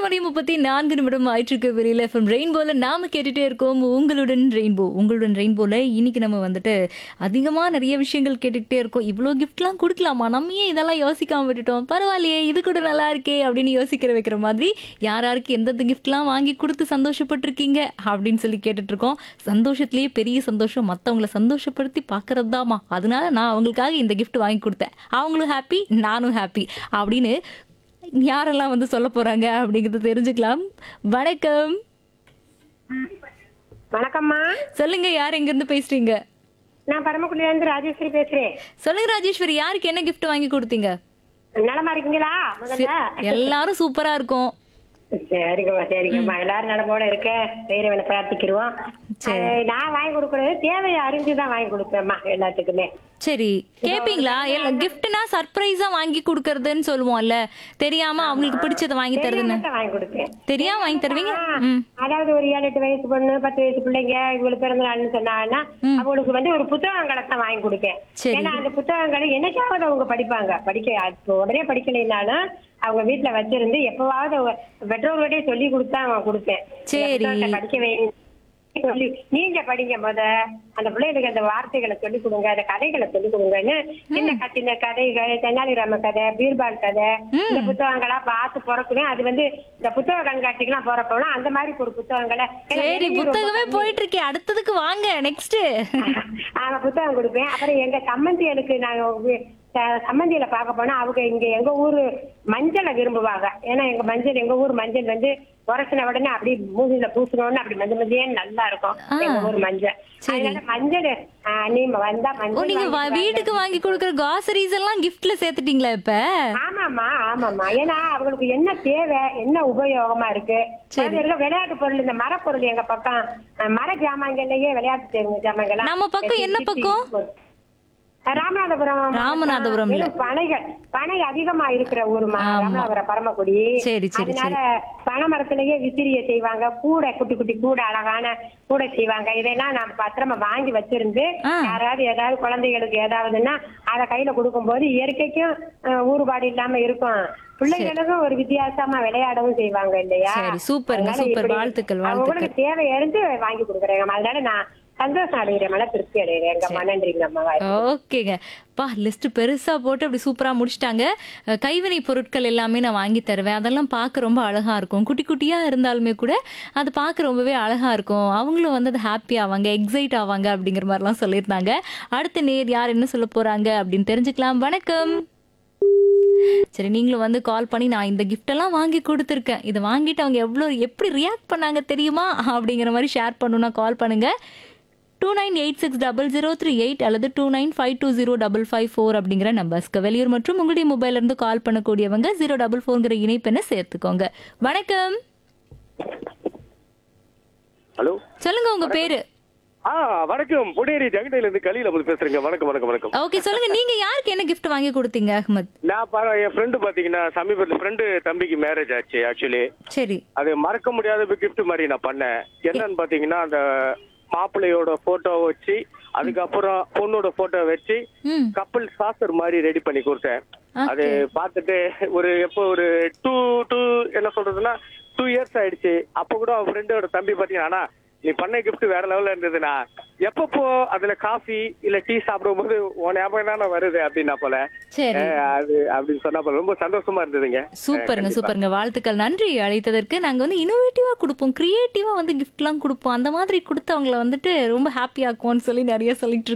மணி முப்பத்தி நான்கு நிமிடம் ஆயிற்றுக்கு வெளியில எஃப்எம் ரெயின்போல நாம கேட்டுட்டே இருக்கோம் உங்களுடன் ரெயின்போ உங்களுடன் ரெயின்போல இன்னைக்கு நம்ம வந்துட்டு அதிகமா நிறைய விஷயங்கள் கேட்டுக்கிட்டே இருக்கோம் இவ்வளோ கிஃப்ட்லாம் கொடுக்கலாமா நம்ம ஏன் இதெல்லாம் யோசிக்காம விட்டுட்டோம் பரவாயில்லையே இது கூட நல்லா இருக்கே அப்படின்னு யோசிக்கிற வைக்கிற மாதிரி யார் யாருக்கு எந்தெந்த கிஃப்ட்லாம் வாங்கி கொடுத்து சந்தோஷப்பட்டிருக்கீங்க அப்படின்னு சொல்லி கேட்டுட்டு இருக்கோம் சந்தோஷத்திலேயே பெரிய சந்தோஷம் மற்றவங்கள சந்தோஷப்படுத்தி பார்க்கறது தாமா அதனால நான் அவங்களுக்காக இந்த gift வாங்கி கொடுத்தேன் அவங்களும் ஹாப்பி நானும் ஹாப்பி அப்படின்னு யாரெல்லாம் வந்து சொல்ல போறாங்க அப்படிங்கறத தெரிஞ்சுக்கலாம் வணக்கம் வணக்கம்மா சொல்லுங்க யார் எங்க இருந்து பேசுறீங்க நான் பரமக்குடியில இருந்து ராஜேஸ்வரி பேசுறேன் சொல்லுங்க ராஜேஸ்வரி யாருக்கு என்ன gift வாங்கி கொடுத்தீங்க நலமா இருக்கீங்களா முதல்ல எல்லாரும் சூப்பரா இருக்கும் சரிங்கம்மா சரிங்கம்மா எல்லாரும் நலமோட இருக்க இறைவனை பிரார்த்திக்கிறோம் அஹ், நான் வாங்கி கொடுக்கறது தேவையை அறிஞ்சுதான் வாங்கி கொடுப்பேன்மா எல்லாத்துக்குமே சரி கேப்பீங்களா எல்லாம் கிஃப்ட்னா சர்ப்ரைஸா வாங்கி கொடுக்கறதுன்னு சொல்லுவோம்ல தெரியாம அவங்களுக்கு பிடிச்சத வாங்கி தருதுன்னு தெரியாம வாங்கி கொடுப்பேன் தெரியாம வாங்கி தருவீங்க ம் அதாவது ஒரு ஏழு எட்டு வயசு பொண்ணு பத்து வயசு பிள்ளைங்க இவங்களுக்கு பிறந்த நாள்னு சொன்னாங்கன்னா அவங்களுக்கு வந்து ஒரு புத்தகங்களை தான் வாங்கி கொடுப்பேன் சரி. ஏன்னா அந்த புத்தகங்களை என்னைக்காவது அவங்க படிப்பாங்க படிக்க அது உடனே படிக்கலைனாலும் அவங்க வீட்டுல வச்சிருந்து எப்பவாவது அவங்க பெற்றோர்களே சொல்லி கொடுத்தா அவன் கொடுப்பேன் இந்த சரி. புத்தகத்தை படிக்க வைங்க சொல்லி நீங்க படிங்க முத அந்த பிள்ளைகளுக்கு அந்த வார்த்தைகளை சொல்லி கொடுங்க அந்த கதைகளை சொல்லி கொடுங்கன்னு சின்ன கத்தின கதைகள் தென்னாலிராம கதை பீர்பால் கதை இந்த புத்தகங்களா பார்த்து பிறக்கணும் அது வந்து இந்த புத்தக கண்காட்சிக்கெல்லாம் போறப்போனா அந்த மாதிரி ஒரு புத்தகங்களை ஏன்னா சரி விலையும் ரொம்ப புத்தகமே கம்மி. போயிட்டு இருக்கே அடுத்ததுக்கு வாங்க நெக்ஸ்ட் ஆமா புத்தகம் கொடுப்பேன் அப்புறம் எங்க சம்மந்திகளுக்கு நாங்க வி- ச- சம்மந்தியில பார்க்க போனா அவங்க இங்க எங்க ஊரு மஞ்சளை விரும்புவாங்க ஏன்னா எங்க மஞ்சள் எங்க ஊர் மஞ்சள் வந்து உரசின உடனே அப்படி மூஞ்சில பூசணும்னு அப்படி மஞ்சள் மஞ்சள் நல்லா இருக்கும் எங்க ஊர் மஞ்சள் அதனால மஞ்சள் ஆ, நீ வந்தா ஓ மஞ்சள் நீங்க வா- வாங்கிட்டு வீட்டுக்கு வாங்கி கொடுக்கற காசரிஸ் எல்லாம் கிஃப்ட்ல சேர்த்துட்டீங்களா இப்ப ஆமாமா ஆமாமா ஏன்னா அவங்களுக்கு என்ன தேவை என்ன உபயோகமா இருக்கு குழந்தைகளுக்கு விளையாட்டு பொருள் இந்த மரப்பொருள் எங்க பக்கம் அஹ், மர ஜாமான்கள்லயே விளையாட்டு தேவை ஜாமான்கள் நம்ம பக்கம் என்ன பக்கம்? ராமநாதபுரம் ராமநாதபுரம்ல. வெறும் பனைகள் பனை அதிகமா இருக்கிற ஊருமா ராமநாதபுரம் பரமக்குடி சரி, சரி, அதனால பனை மரத்திலேயே விசிறிய செய்வாங்க கூடை குட்டி குட்டி கூடை அழகான கூடை செய்வாங்க இதெல்லாம் நான் பத்திரமா வாங்கி வச்சிருந்து ஆ. யாராவது ஏதாவது குழந்தைகளுக்கு ஏதாவதுன்னா அதை கையில கொடுக்கும்போது இயற்கைக்கும் அஹ், ஊறுபாடு இல்லாம இருக்கும் பிள்ளைகளுக்கும் ஒரு வித்தியாசமா விளையாடவும் செய்வாங்க இல்லையா சரி, சூப்பருங்க, அதனால சூப்பர். இப்படி வாழ்த்துக்கள், அவங்களுக்கு தேவை அறிந்து வாங்கி கொடுக்குறேங்க அதனால நான் சந்தோஷம் அடைகிறேன் மன திருப்தி அடைகிறேன் எங்கம்மா நன்றிங்கம்மா ஓகேங்க பா லிஸ்ட் பெருசா போட்டு அப்படி சூப்பரா முடிச்சிட்டாங்க அஹ், கைவினை பொருட்கள் எல்லாமே நான் வாங்கி தருவேன் அதெல்லாம் பார்க்க ரொம்ப அழகா இருக்கும் குட்டி குட்டியா இருந்தாலுமே கூட அது பார்க்க ரொம்பவே அழகா இருக்கும் அவங்களும் வந்து அது ஹாப்பி ஆவாங்க எக்ஸைட் ஆவாங்க அப்படிங்கிற மாதிரிலாம் சொல்லியிருந்தாங்க அடுத்த நேர் யார் என்ன சொல்ல போறாங்க அப்படின்னு தெரிஞ்சுக்கலாம் வணக்கம் சரி நீங்களும் வந்து கால் பண்ணி நான் இந்த gift எல்லாம் வாங்கி கொடுத்துருக்கேன் இதை வாங்கிட்டு அவங்க எவ்வளோ எப்படி ரியாக்ட் பண்ணாங்க தெரியுமா அப்படிங்கிற மாதிரி ஷேர் பண்ணணும்னா கால் பண்ணுங்க two nine eight six double zero three eight அல்லது two nine five two zero double five four அப்படிங்கிற நம்பர்ஸ்க்கு வெளியூர் மற்றும் உங்களுடைய மொபைல்ல இருந்து கால் பண்ணக்கூடியவங்க ஜீரோ டபுள் ஃபோர்ங்கிற இணைப்பெண்ணை சேர்த்துக்கோங்க வணக்கம் ஹலோ சொல்லுங்க உங்க பேரு ஆ வணக்கம் புனேரி ஜெகடையில இருந்து கலியில வந்து பேசுறேங்க வணக்கம் வணக்கம் வணக்கம் ஓகே சொல்லுங்க நீங்க யாருக்கு என்ன gift வாங்கி கொடுத்தீங்க அஹ்மத் நான் பா- என் ஃப்ரெண்டு பாத்தீங்கன்னா சமீபத்துல ஃப்ரெண்டு தம்பிக்கு மேரேஜ் ஆச்சு ஆக்சுவலி சரி அது மறக்க முடியாத கிஃப்ட் மாதிரி நான் பண்ணேன் என்னன்னு பாத்தீங்கன்னா அந்த மாப்பிள்ளையோட போட்டோ வச்சு அதுக்கப்புறம் பொண்ணோட போட்டோ வச்சு ம் கப்பல் சாசர் மாதிரி ரெடி பண்ணி கொடுத்தேன் Okay. அது பார்த்துட்டு ஒரு எப்போ ஒரு டூ டூ என்ன சொல்றதுன்னா டூ இயர்ஸ் ஆயிடுச்சு அப்ப கூட அவன் ஃப்ரெண்டோட தம்பி பாத்தீங்கன்னா "அண்ணா, நீ பண்ண gift வேற லெவல்ல இருந்ததுண்ணா எப்பப்போ அதுல காஃபி இல்ல டீ சாப்பிடும்போது உன் ஞாபகம் தானே வருது அப்படின்னா போல சரி அஹ் அது அப்படின்னு சொன்னா போல ரொம்ப சந்தோஷமா இருந்ததுங்க சூப்பருங்க சூப்பருங்க வாழ்த்துக்கள் நன்றி அழைத்ததற்கு நாங்க வந்து இனோவேட்டிவா கொடுப்போம் கிரியேட்டிவா வந்து கிஃப்ட்லாம் கொடுப்போம் அந்த மாதிரி கொடுத்து அவங்கள வந்துட்டு ரொம்ப ஹாப்பி ஆக்குவோம்னு சொல்லி நிறைய சொல்லிட்டு இருக்கோம்